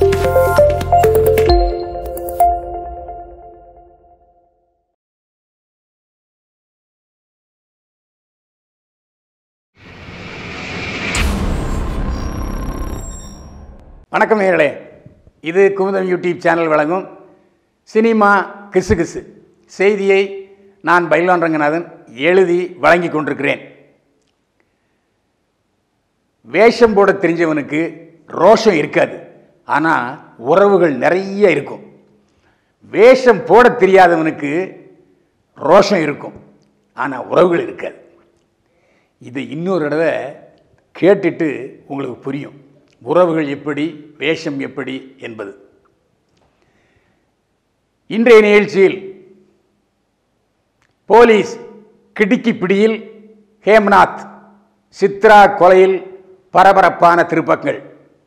வணக்கம் நேயர்களே இது குமுதம் யூடியூப் சேனல் வழங்கும் சினிமா கிசு கிசு செய்தியை நான் பைலான் ரங்கநாதன் எழுதி வழங்கி கொண்டிருக்கிறேன் வேஷம் போட தெரிஞ்சவனுக்கு ரோஷம் இருக்காது ஆனால் உறவுகள் நிறைய இருக்கும் வேஷம் போட தெரியாதவனுக்கு ரோஷம் இருக்கும் ஆனால் உறவுகள் இருக்காது இதை இன்னொரு தடவை கேட்டுட்டு உங்களுக்கு புரியும் உறவுகள் எப்படி வேஷம் எப்படி என்பது இன்றைய நிகழ்ச்சியில் போலீஸ் கிடுக்கி பிடியில் ஹேம்நாத் சித்ரா கொலையில் பரபரப்பான திருப்பங்கள்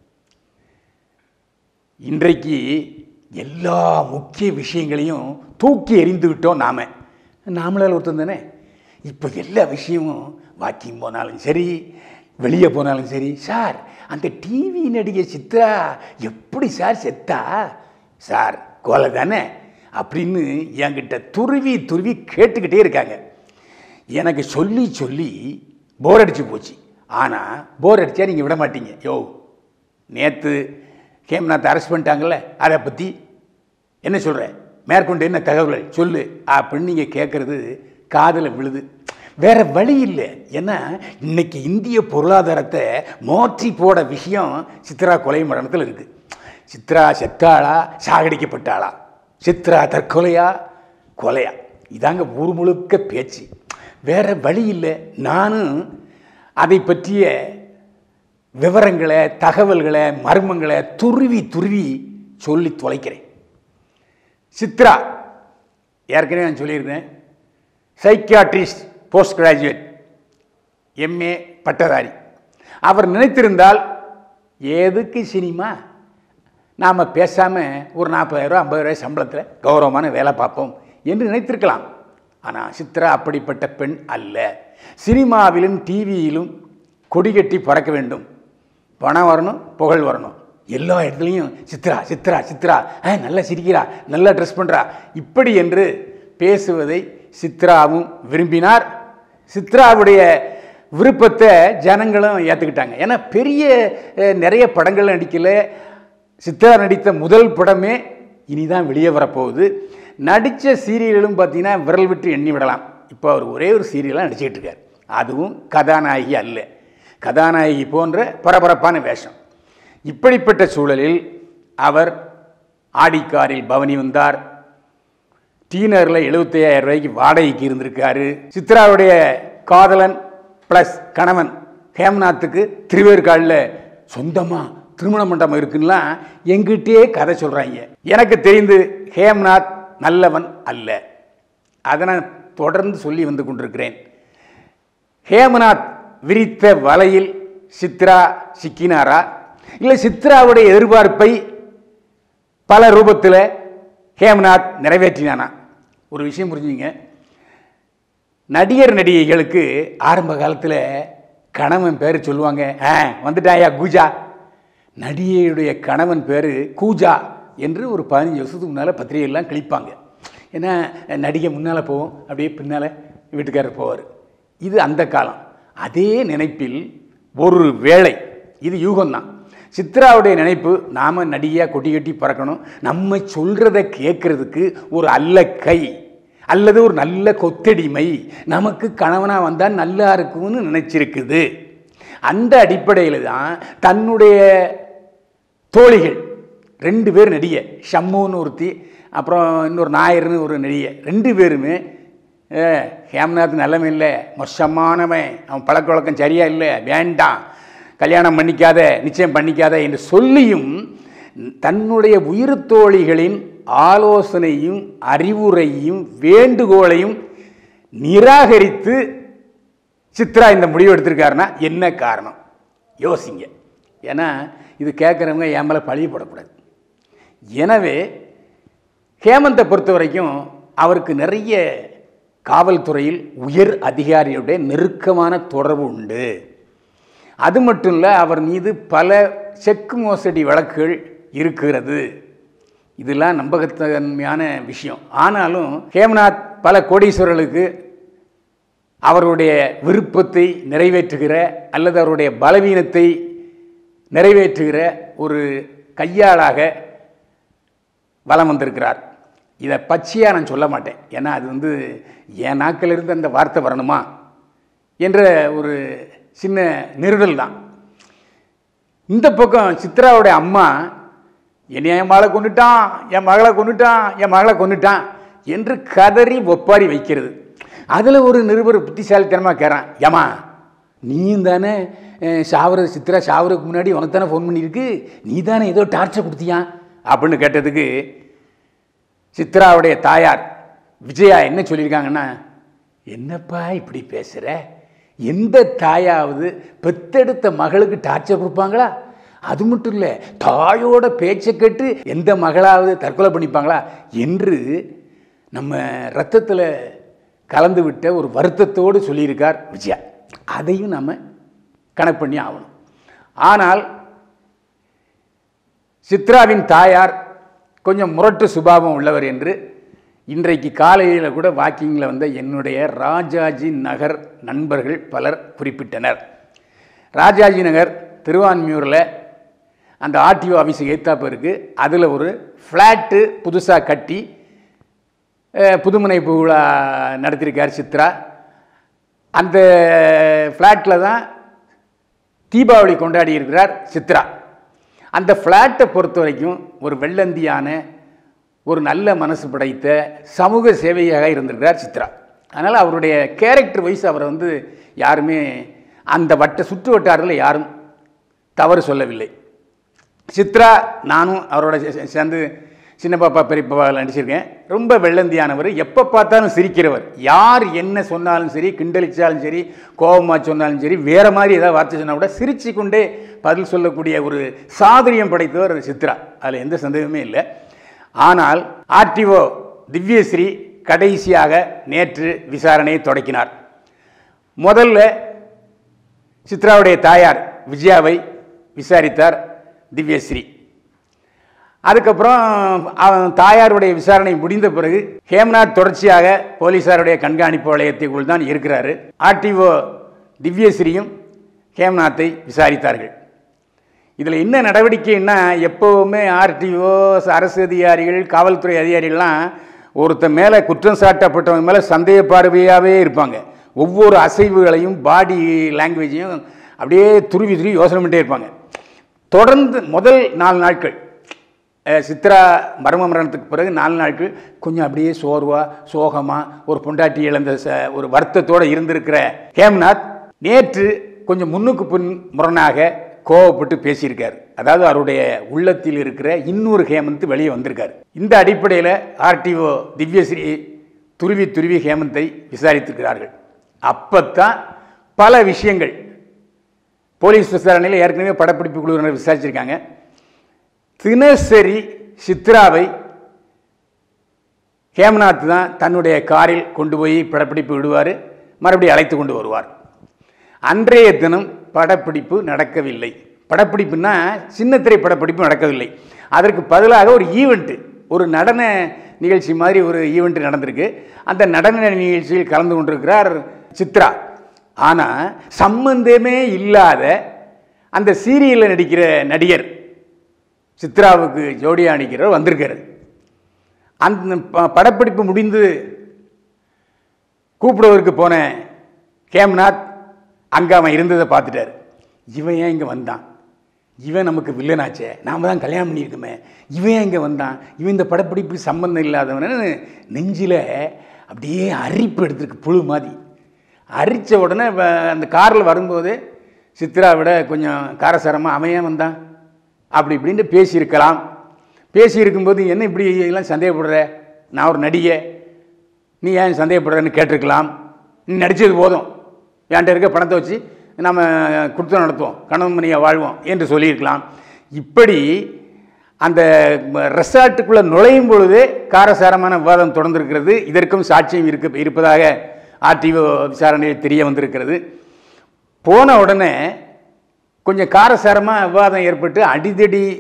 இன்றைக்கு எல்லா முக்கிய விஷயங்களையும் தூக்கி எறிந்து விட்டோம் நாம நாமளால் ஒருத்தன் தானே இப்போ எல்லா விஷயமும் வாக்கிங் போனாலும் சரி வெளியே போனாலும் சரி சார் அந்த டிவி நடிகை சித்ரா எப்படி சார் செத்தா சார் கொலை தானே அப்படின்னு என்கிட்ட துருவி துருவி கேட்டுக்கிட்டே இருக்காங்க எனக்கு சொல்லி சொல்லி போர் அடிச்சு போச்சு ஆனால் போர் அடித்தா நீங்கள் விட மாட்டீங்க யோ நேற்று ஹேம்நாத் அரெஸ்ட் பண்ணிட்டாங்கல்ல அதை பற்றி என்ன சொல்கிற மேற்கொண்டு என்ன தகவல் சொல்லு அப்படின்னு நீங்கள் கேட்குறது காதில் விழுது வேற வழி இல்லை ஏன்னா இன்னைக்கு இந்திய பொருளாதாரத்தை மாற்றி போட விஷயம் சித்ரா கொலை மரணத்தில் இருக்குது சித்ரா செத்தாளா சாகடிக்கப்பட்டாளா சித்ரா தற்கொலையா கொலையா இதாங்க ஊர் முழுக்க பேச்சு வேற வழி இல்லை நானும் அதை பற்றிய விவரங்களை தகவல்களை மர்மங்களை துருவி துருவி சொல்லி தொலைக்கிறேன் சித்ரா ஏற்கனவே நான் சொல்லியிருந்தேன் சைக்கியாட்ரிஸ்ட் போஸ்ட் கிராஜுவேட் எம்ஏ பட்டதாரி அவர் நினைத்திருந்தால் எதுக்கு சினிமா நாம் பேசாமல் ஒரு நாற்பதாயிரரூவா ஐம்பதாயிரம் சம்பளத்தில் கௌரவமான வேலை பார்ப்போம் என்று நினைத்திருக்கலாம் ஆனால் சித்ரா அப்படிப்பட்ட பெண் அல்ல சினிமாவிலும் டிவியிலும் கொடி கட்டி பறக்க வேண்டும் பணம் வரணும் புகழ் வரணும் எல்லா இடத்துலையும் சித்ரா சித்ரா சித்ரா ஆ நல்லா சிரிக்கிறா நல்லா ட்ரெஸ் பண்ணுறா இப்படி என்று பேசுவதை சித்ராவும் விரும்பினார் சித்ராவுடைய விருப்பத்தை ஜனங்களும் ஏற்றுக்கிட்டாங்க ஏன்னா பெரிய அஹ், நிறைய படங்கள் நடிக்கல சித்ரா நடித்த முதல் படமே இனிதான் வெளியே வரப்போகுது நடித்த சீரியல்களும் பார்த்தீங்கன்னா விரல் விட்டு எண்ணி விடலாம் இப்போ அவர் ஒரே ஒரு சீரியலாக நடிச்சிட்டு இருக்கார் அதுவும் கதாநாயகி அல்ல கதாநாயகி போன்ற பரபரப்பான வேஷம் இப்படிப்பட்ட சூழலில் அவர் ஆடிக்காரில் பவனி வந்தார் டீனரில் எழுபத்தையாயிரம் ரூபாய்க்கு வாடகைக்கு இருந்திருக்காரு சித்ராவுடைய காதலன் ப்ளஸ் கணவன் ஹேம்நாத்துக்கு திருவேற்காடில் சொந்தமாக திருமண மண்டபம் இருக்குன்னா எங்கிட்டே கதை சொல்கிறாங்க எனக்கு தெரிந்து ஹேம்நாத் நல்லவன் அல்ல அதை நான் தொடர்ந்து சொல்லி வந்து கொண்டிருக்கிறேன் ஹேமநாத் விரித்த வலையில் சித்ரா சிக்கினாரா இல்லை சித்ராவுடைய எதிர்பார்ப்பை பல ரூபத்தில் ஹேமநாத் நிறைவேற்றினானா ஒரு விஷயம் புரிஞ்சுங்க நடிகர் நடிகைகளுக்கு ஆரம்ப காலத்தில் கணவன் பேர் சொல்லுவாங்க ஆ வந்துட்டாயா கூஜா நடிகையுடைய கணவன் பேர் கூஜா என்று ஒரு பதினஞ்சு வருஷத்துக்கு முன்னால் பத்திரிகையெல்லாம் கிழிப்பாங்க ஏன்னா நடிகை முன்னால் போவோம் அப்படியே பின்னால் வீட்டுக்காரர் போவார் இது அந்த காலம் அதே நினைப்பில் ஒரு வேளை இது யூகம்தான் சித்ராவுடைய நினைப்பு நாம் நடிகையாக கொட்டி கட்டி பறக்கணும் நம்ம சொல்கிறத கேட்குறதுக்கு ஒரு அல்ல கை அல்லது ஒரு நல்ல கொத்தடிமை நமக்கு கணவனாக வந்தால் நல்லா இருக்கும்னு நினச்சிருக்குது அந்த அடிப்படையில் தான் தன்னுடைய தோழிகள் ரெண்டு பேர் நடிகை ஷம்முன்னு ஒருத்தி அப்புறம் இன்னொரு நாயர்னு ஒரு நடிகை ரெண்டு பேருமே ஏ ஹேம்நாத் நல்லவன் இல்லை மோசமானவன் அவன் பழக்க வழக்கம் சரியா இல்லை வேண்டாம் கல்யாணம் பண்ணிக்காத நிச்சயம் பண்ணிக்காத என்று சொல்லியும் தன்னுடைய உயிர் தோழிகளின் ஆலோசனையும் அறிவுரையும் வேண்டுகோளையும் நிராகரித்து சித்ரா இந்த முடிவு எடுத்திருக்காருன்னா என்ன காரணம் யோசிங்க ஏன்னா இது கேட்குறவங்க என் மேலே பழிய போடக்கூடாது எனவே ஹேமந்தை பொறுத்த வரைக்கும் அவருக்கு நிறைய காவல்துறையில் உயர் அதிகாரியுடைய நெருக்கமான தொடர்பு உண்டு அது மட்டும் இல்லை அவர் மீது பல செக்கு மோசடி வழக்குகள் இருக்கிறது இதெல்லாம் நம்பகத்தன்மையான விஷயம் ஆனாலும் ஹேமநாத் பல கோடீஸ்வரர்களுக்கு அவருடைய விருப்பத்தை நிறைவேற்றுகிற அல்லது அவருடைய பலவீனத்தை நிறைவேற்றுகிற ஒரு கையாளாக வலம் வந்திருக்கிறார் இதை பச்சையாக நான் சொல்ல மாட்டேன் ஏன்னா அது வந்து என் நாக்கிலிருந்து அந்த வார்த்தை வரணுமா என்ற ஒரு சின்ன நெருடல் தான் இந்த பக்கம் சித்ராவுடைய அம்மா என்னை என் மகளை கொண்டுட்டான் என் மகளை கொண்டுட்டான் என் மகளை கொண்டுட்டான் என்று கதறி ஒப்பாரி வைக்கிறது அதில் ஒரு நிருபர் புத்திசாலித்தனமாக கேட்றான் ஏமா நீயும் தானே அஹ், சாவர சித்ரா சாவறதுக்கு முன்னாடி உனக்கு தானே ஃபோன் பண்ணியிருக்கு நீ தானே ஏதோ டார்ச்சர் கொடுத்தியா அப்படின்னு கேட்டதுக்கு சித்ராவுடைய தாயார் விஜயா என்ன சொல்லியிருக்காங்கன்னா என்னப்பா இப்படி பேசுகிற எந்த தாயாவது பெத்தெடுத்த மகளுக்கு டார்ச்சர் கொடுப்பாங்களா அது மட்டும் இல்லை தாயோட பேச்சை கேட்டு எந்த மகளாவது தற்கொலை பண்ணிப்பாங்களா என்று நம்ம ரத்தத்தில் கலந்து விட்ட ஒரு வருத்தத்தோடு சொல்லியிருக்கார் விஜயா அதையும் நம்ம கணக்கு பண்ணி ஆகணும் ஆனால் சித்ராவின் தாயார் கொஞ்சம் முரட்டு சுபாவம் உள்ளவர் என்று இன்றைக்கு காலையில் கூட வாக்கிங்கில் வந்த என்னுடைய ராஜாஜி நகர் நண்பர்கள் பலர் குறிப்பிட்டனர் ராஜாஜி நகர் திருவான்மியூரில் அந்த ஆர்டிஓ ஆஃபீஸ் ஏத்தாப்பு இருக்குது அதில் ஒரு ஃப்ளாட்டு புதுசாக கட்டி அஹ், புதுமனை விழா நடத்தியிருக்கார் சித்ரா அந்த ஃப்ளாட்டில் தான் தீபாவளி கொண்டாடி இருக்கிறார் சித்ரா அந்த ஃப்ளாட்டை பொறுத்த வரைக்கும் ஒரு வெள்ளந்தியான ஒரு நல்ல மனசு படைத்த சமூக சேவையாக இருந்திருக்கிறார் சித்ரா அதனால் அவருடைய கேரக்டர் வைஸ் அவரை வந்து யாருமே அந்த வட்ட சுற்று வட்டாரத்தில் யாரும் தவறு சொல்லவில்லை சித்ரா நானும் அவரோட சே- சே- சேர்ந்து சின்ன பாப்பா பெரிய பாப்பாவில் நடிச்சிருக்கேன் ரொம்ப வெள்ளந்தியானவர் எப்போ பார்த்தாலும் சிரிக்கிறவர் யார் என்ன சொன்னாலும் சரி கிண்டலிச்சாலும் சரி கோபமாக சொன்னாலும் சரி வேறு மாதிரி ஏதாவது வார்த்தை சொன்னால் கூட சிரிச்சு கொண்டே பதில் சொல்லக்கூடிய ஒரு சாதுரியம் படைத்தவர் சித்ரா அதில் எந்த சந்தேகமே இல்லை ஆனால் ஆர்டிஓ திவ்யஸ்ரீ கடைசியாக நேற்று விசாரணையை தொடக்கினார் முதல்ல சித்ராவுடைய தாயார் விஜயாவை விசாரித்தார் திவ்யஸ்ரீ அதுக்கப்புறம் அவன் தாயாருடைய விசாரணை முடிந்த பிறகு ஹேம்நாத் தொடர்ச்சியாக போலீசாருடைய கண்காணிப்பு வளையத்திற்குள் தான் இருக்கிறாரு ஆர்டிஓ திவ்யஸ்ரீயும் ஹேம்நாத்தை விசாரித்தார்கள் இதில் என்ன நடவடிக்கைன்னா எப்போவுமே ஆர்டிஓ அரசு அதிகாரிகள் காவல்துறை அதிகாரிகள்லாம் ஒருத்தன் மேலே குற்றம் சாட்டப்பட்டவங்க மேலே சந்தேக பார்வையாகவே இருப்பாங்க ஒவ்வொரு அசைவுகளையும் பாடி லாங்குவேஜையும் அப்படியே துருவி துருவி யோசனை பண்ணிட்டே இருப்பாங்க தொடர்ந்து முதல் நாலு நாட்கள் அஹ், சித்ரா மர்ம மரணத்துக்கு பிறகு நாலு நாட்கள் கொஞ்சம் அப்படியே சோர்வா சோகமா ஒரு பொண்டாட்டி இழந்த ச- ஒரு வருத்தத்தோடு இருந்திருக்கிற ஹேம்நாத் நேற்று கொஞ்சம் முன்னுக்கு பின் முரணாக கோவப்பட்டு பேசியிருக்கார் அதாவது அவருடைய உள்ளத்தில் இருக்கிற இன்னொரு ஹேமந்த் வெளியே வந்திருக்கார் இந்த அடிப்படையில் ஆர்டிஓ திவ்யஸ்ரீ துருவி துருவி ஹேமந்தை விசாரித்திருக்கிறார்கள் அப்பத்தான் பல விஷயங்கள் போலீஸ் விசாரணையில் ஏற்கனவே படப்பிடிப்பு குழுவினர் விசாரிச்சிருக்காங்க தினசரி சித்ராவை ஹேமநாத் தான் தன்னுடைய காரில் கொண்டு போய் படப்பிடிப்பு விடுவார் மறுபடியும் அழைத்து கொண்டு வருவார் அன்றைய தினம் படப்பிடிப்பு நடக்கவில்லை படப்பிடிப்புன்னா சின்னத்திரை படப்பிடிப்பு நடக்கவில்லை அதற்கு பதிலாக ஒரு ஈவெண்ட்டு ஒரு நடன நிகழ்ச்சி மாதிரி ஒரு ஈவெண்ட் நடந்திருக்கு அந்த நடன நிகழ்ச்சியில் கலந்து கொண்டிருக்கிறார் சித்ரா ஆனால் சம்பந்தமே இல்லாத அந்த சீரியலில் நடிக்கிற நடிகர் சித்ராவுக்கு ஜோடியா நடிக்கிறவர் வந்திருக்காரு அந்த ப- படப்பிடிப்பு முடிந்து கூப்பிடுவதற்கு போன ஹேம்நாத் அங்கே அவன் இருந்ததை பார்த்துட்டாரு இவன் ஏன் இங்கே வந்தான் இவன் நமக்கு வில்லனாச்சே நாம் தான் கல்யாணம் பண்ணியிருக்கோமே இவன் ஏன் இங்கே வந்தான் இவன் இந்த படப்பிடிப்புக்கு சம்பந்தம் இல்லாதவனு நெஞ்சில் அப்படியே அரிப்பு எடுத்திருக்கு புழு மாதிரி அரித்த உடனே வ- அந்த காரில் வரும்போது சித்ரா விட கொஞ்சம் காரசாரமாக அவன் ஏன் வந்தான் அப்படி இப்படின்ட்டு பேசியிருக்கலாம் பேசியிருக்கும்போது என்ன இப்படி எல்லாம் சந்தேகப்படுற நான் ஒரு நடிகை நீ ஏன் சந்தேகப்படுறன்னு கேட்டிருக்கலாம் நீ நடித்தது போதும் என்கிட்ட இருக்க பணத்தை வச்சு நம்ம குடுத்தம் நடத்துவோம் கணவன் மணியை வாழ்வோம் என்று சொல்லியிருக்கலாம் இப்படி அந்த ரெசார்ட்டுக்குள்ளே நுழையும் பொழுதே காரசாரமான விவாதம் தொடர்ந்திருக்கிறது இதற்கும் சாட்சியம் இருக்க இருப்பதாக ஆர்டிஓ விசாரணையில் தெரிய வந்திருக்கிறது போன உடனே கொஞ்சம் காரசாரமாக விவாதம் ஏற்பட்டு அடிதடி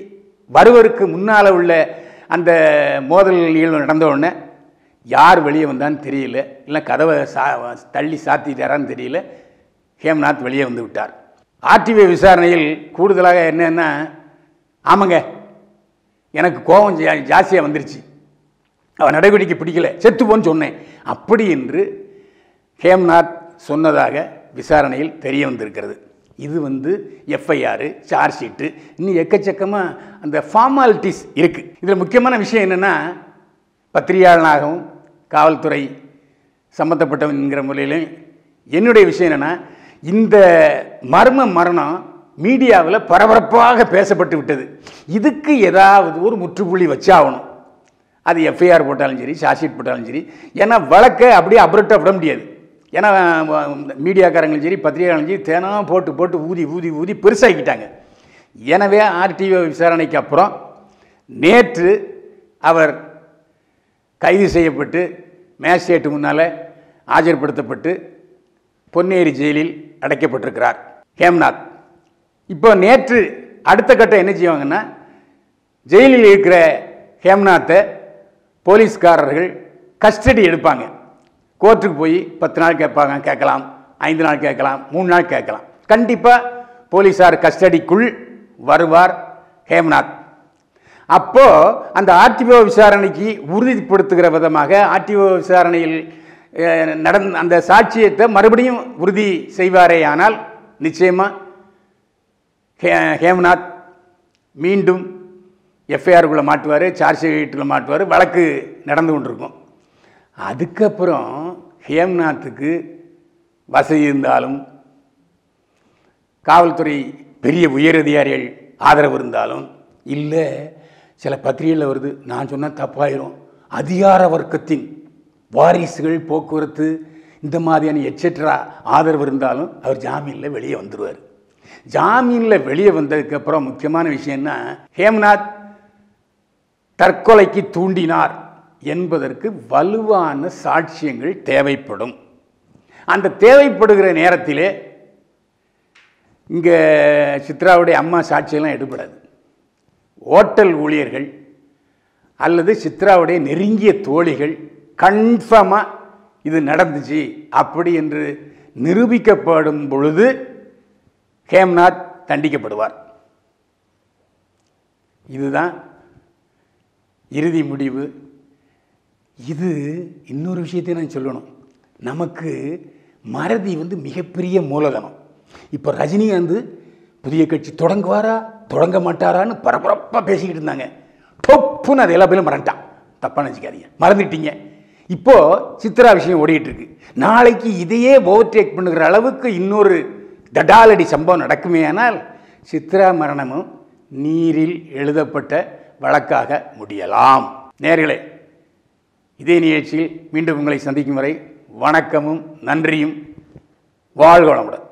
வருவருக்கு முன்னால் உள்ள அந்த மோதல் நிகழ்வு நடந்த உடனே யார் வெளியே வந்தான்னு தெரியல இல்லை கதவை சா தள்ளி சாத்திட்டாரான்னு தெரியல ஹேம்நாத் வெளியே வந்து விட்டார் ஆர்டிஐ விசாரணையில் கூடுதலாக என்னன்னா ஆமாங்க எனக்கு கோபம் ஜா ஜாஸ்தியாக வந்துருச்சு அவன் நடவடிக்கை பிடிக்கல செத்துப்போன்னு சொன்னேன் அப்படி என்று ஹேம்நாத் சொன்னதாக விசாரணையில் தெரிய வந்திருக்கிறது இது வந்து எஃப்ஐஆர் சார்ஜ் ஷீட்டு இன்னும் எக்கச்சக்கமாக அந்த ஃபார்மாலிட்டிஸ் இருக்குது இதில் முக்கியமான விஷயம் என்னென்னா பத்திரிகையாளனாகவும் காவல்துறை சம்மந்தப்பட்டவங்கிற முறையிலும் என்னுடைய விஷயம் என்னென்னா இந்த மர்ம மரணம் மீடியாவில் பரபரப்பாக பேசப்பட்டு விட்டது இதுக்கு ஏதாவது ஒரு முற்றுப்புள்ளி வச்சாகணும் அது எஃப்ஐஆர் போட்டாலும் சரி சார்ஜ் ஷீட் போட்டாலும் சரி ஏன்னா வழக்கை அப்படியே அப்ரட்டாக விட முடியாது ஏன்னா மீடியாக்காரங்களும் சரி பத்திரிகையாளர்களும் சரி தினம் போட்டு போட்டு ஊதி ஊதி ஊதி பெருசாக்கிட்டாங்க எனவே ஆர்டிஓ விசாரணைக்கு அப்புறம் நேற்று அவர் கைது செய்யப்பட்டு மேஜிஸ்ட்ரேட்டு முன்னால் ஆஜர்படுத்தப்பட்டு பொன்னேரி ஜெயிலில் அடைக்கப்பட்டிருக்கிறார் ஹேம்நாத் இப்போ நேற்று அடுத்த கட்டம் என்ன செய்வாங்கன்னா ஜெயிலில் இருக்கிற ஹேம்நாத்தை போலீஸ்காரர்கள் கஸ்டடி எடுப்பாங்க கோர்ட்டுக்கு போய் பத்து நாள் கேட்பாங்க கேட்கலாம் ஐந்து நாள் கேட்கலாம் மூணு நாள் கேட்கலாம் கண்டிப்பாக போலீஸார் கஸ்டடிக்குள் வருவார் ஹேம்நாத் அப்போ அந்த ஆர்டிஓ விசாரணைக்கு உறுதிப்படுத்துகிற விதமாக ஆர்டிஓ விசாரணையில் அஹ், நடந்த அந்த சாட்சியத்தை மறுபடியும் உறுதி செய்வாரே ஆனால் நிச்சயமாக ஹே ஹேம்நாத் மீண்டும் எஃப்ஐஆருக்குள்ளே மாட்டுவார் சார்ஜ் ஷீட்டுக்குள்ளே மாட்டுவார் வழக்கு நடந்து கொண்டிருக்கும் அதுக்கப்புறம் ஹேம்நாத்துக்கு வசதி இருந்தாலும் காவல்துறை பெரிய உயரதிகாரிகள் ஆதரவு இருந்தாலும் இல்லை சில பத்திரிகையில் வருது நான் சொன்னால் தப்பாயிரும் அதிகார வர்க்கத்தின் வாரிசுகள் போக்குவரத்து இந்த மாதிரியான எட்ஸெட்ரா ஆதரவு இருந்தாலும் அவர் ஜாமீனில் வெளியே வந்துடுவார் ஜாமீனில் வெளியே வந்ததுக்கப்புறம் முக்கியமான விஷயம்னா ஹேம்நாத் தற்கொலைக்கு தூண்டினார் என்பதற்கு வலுவான சாட்சியங்கள் தேவைப்படும் அந்த தேவைப்படுகிற நேரத்திலே இங்கே சித்ராவுடைய அம்மா சாட்சியெல்லாம் எடுபடாது ஓட்டல் ஊழியர்கள் அல்லது சித்ராவுடைய நெருங்கிய தோழிகள் கன்ஃபார்மாக இது நடந்துச்சு அப்படி என்று நிரூபிக்கப்படும் பொழுது ஹேம்நாத் தண்டிக்கப்படுவார் இதுதான் இறுதி முடிவு இது இன்னொரு விஷயத்தையும் நான் சொல்லணும் நமக்கு மறதி வந்து மிகப்பெரிய மூலதனம் இப்போ ரஜினிகாந்த் புதிய கட்சி தொடங்குவாரா தொடங்க மாட்டாரான்னு பரபரப்பாக பேசிக்கிட்டு இருந்தாங்க டொப்புன்னு அதை எல்லா பேரும் மறந்துட்டான் தப்பாக நினச்சிக்காதீங்க மறந்துட்டீங்க இப்போது சித்ரா விஷயம் ஓடிட்டு இருக்கு நாளைக்கு இதையே ஓவர்டேக் பண்ணுகிற அளவுக்கு இன்னொரு தடாலடி சம்பவம் நடக்குமே ஆனால் சித்ரா மரணமும் நீரில் எழுதப்பட்ட வழக்காக முடியலாம் நேர்களே இதே நிகழ்ச்சியில் மீண்டும் உங்களை சந்திக்கும் வரை வணக்கமும் நன்றியும் வாழ்க வளமுடன்